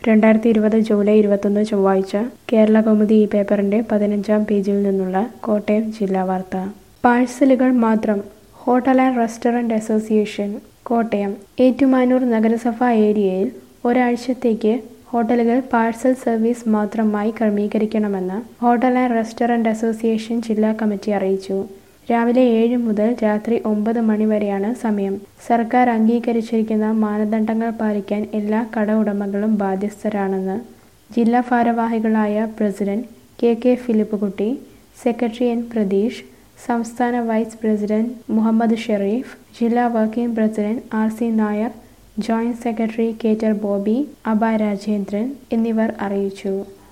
രണ്ടായിരത്തി ഇരുപത് ജൂലൈ ഇരുപത്തൊന്ന് ചൊവ്വാഴ്ച കേരള കൗമുദി ഈ പേപ്പറിന്റെ പതിനഞ്ചാം പേജിൽ നിന്നുള്ള കോട്ടയം ജില്ലാ വാർത്ത പാഴ്സലുകൾ മാത്രം hotel and restaurant association Kottayam Ettumanoor നഗരസഭാ ഏരിയയിൽ ഒരാഴ്ചത്തേക്ക് ഹോട്ടലുകൾ പാഴ്സൽ സർവീസ് മാത്രമായി ക്രമീകരിക്കണമെന്ന് ഹോട്ടൽ ആൻഡ് റെസ്റ്റോറന്റ് അസോസിയേഷൻ ജില്ലാ കമ്മിറ്റി അറിയിച്ചു രാവിലെ ഏഴ് മുതൽ രാത്രി ഒമ്പത് മണി വരെയാണ് സമയം സർക്കാർ അംഗീകരിച്ചിരിക്കുന്ന മാനദണ്ഡങ്ങൾ പാലിക്കാൻ എല്ലാ കട ഉടമകളും ബാധ്യസ്ഥരാണെന്ന് ജില്ലാ ഭാരവാഹികളായ president K K Philippukutty secretary N Pratheesh സംസ്ഥാന വൈസ് പ്രസിഡന്റ് മുഹമ്മദ് ഷെറീഫ് ജില്ലാ working president R C Nair joint secretary caterer Bobby അബ രാജേന്ദ്രൻ എന്നിവർ അറിയിച്ചു